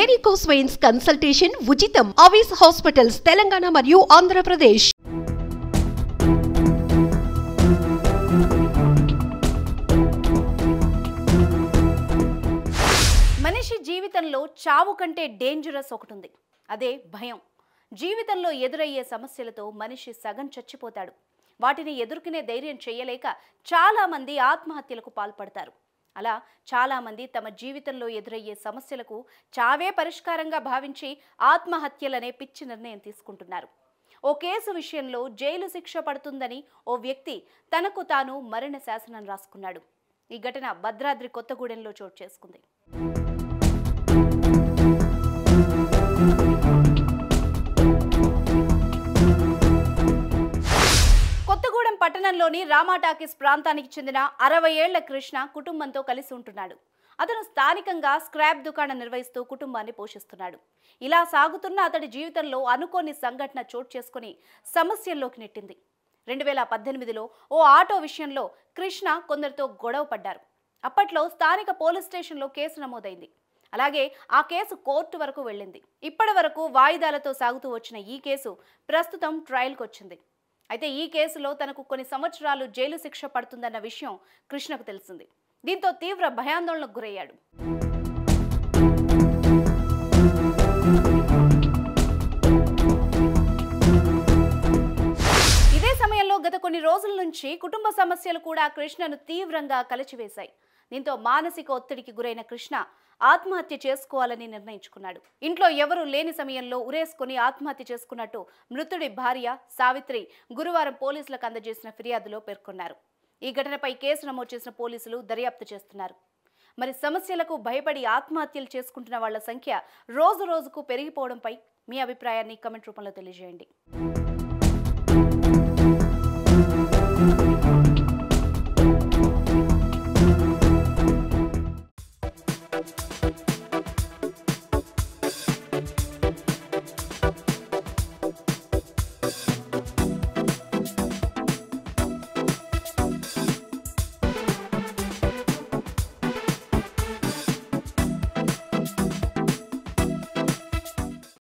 varicose consultation ఉచితం అవిస్ hospitals Telangana మరియు ఆంధ్రప్రదేశ్ మనిషి జీవితంలో చావు కంటే డేంజరస్ ఒకటి ఉంది అదే భయం జీవితంలో ఎదురయ్యే సమస్యలతో మనిషి సగం చచ్చిపోతాడు వాటిని ఎదుర్కొనే ధైర్యం చేయలేక చాలా మంది ఆత్మహత్యలకు పాల్పడతారు అలా చాలా మంది తమ జీవితంలో ఎదురయ్యే సమస్యలకు చావే పరిష్కారంగా భావించి ఆత్మహత్యలనే పిచ్చి నిర్ణయం తీసుకుంటున్నారు ఓ కేసు విషయంలో జైలు శిక్ష పడుతుందని ఓ వ్యక్తి తనకు తాను మరణ శాసనం రాసుకున్నాడు ఈ ఘటన భద్రాద్రి కొత్తగూడెంలో చోటు చేసుకుంది కొత్తగూడెం పట్టణంలోని రామాటాకీస్ ప్రాంతానికి చెందిన అరవై ఏళ్ల కృష్ణ కుటుంబంతో కలిసి ఉంటున్నాడు అతను స్థానికంగా స్క్రాప్ దుకాణం నిర్వహిస్తూ కుటుంబాన్ని పోషిస్తున్నాడు ఇలా సాగుతున్న అతడి జీవితంలో అనుకోని సంఘటన చోటు చేసుకుని సమస్యల్లోకి నెట్టింది రెండు వేల పద్దెనిమిదిలో ఓ ఆటో విషయంలో కృష్ణ కొందరితో గొడవ పడ్డారు అప్పట్లో స్థానిక పోలీస్ స్టేషన్లో కేసు నమోదైంది అలాగే ఆ కేసు కోర్టు వరకు వెళ్ళింది ఇప్పటి వరకు వాయిదాలతో సాగుతూ వచ్చిన ఈ కేసు ప్రస్తుతం ట్రయల్కి వచ్చింది అయితే ఈ కేసులో తనకు కొన్ని సంవత్సరాలు జైలు శిక్ష పడుతుందన్న విషయం కృష్ణకు తెలిసింది దీంతో తీవ్ర భయాందోళనకు గురయ్యాడు ఇదే సమయంలో గత కొన్ని రోజుల నుంచి కుటుంబ సమస్యలు కూడా కృష్ణను తీవ్రంగా కలిచివేశాయి దీంతో మానసిక ఒత్తిడికి గురైన కృష్ణ ఆత్మహత్య చేసుకోవాలని నిర్ణయించుకున్నాడు ఇంట్లో ఎవరూ లేని సమయంలో ఉరేసుకుని ఆత్మహత్య చేసుకున్నట్టు మృతుడి భార్య సావిత్రి గురువారం పోలీసులకు అందజేసిన ఫిర్యాదులో పేర్కొన్నారు ఈ ఘటనపై కేసు నమోదు చేసిన పోలీసులు దర్యాప్తు చేస్తున్నారు మరి సమస్యలకు భయపడి ఆత్మహత్యలు చేసుకుంటున్న వాళ్ళ సంఖ్య రోజు రోజుకు పెరిగిపోవడంపై మీ అభిప్రాయాన్ని కమెంట్ రూపంలో తెలియజేయండి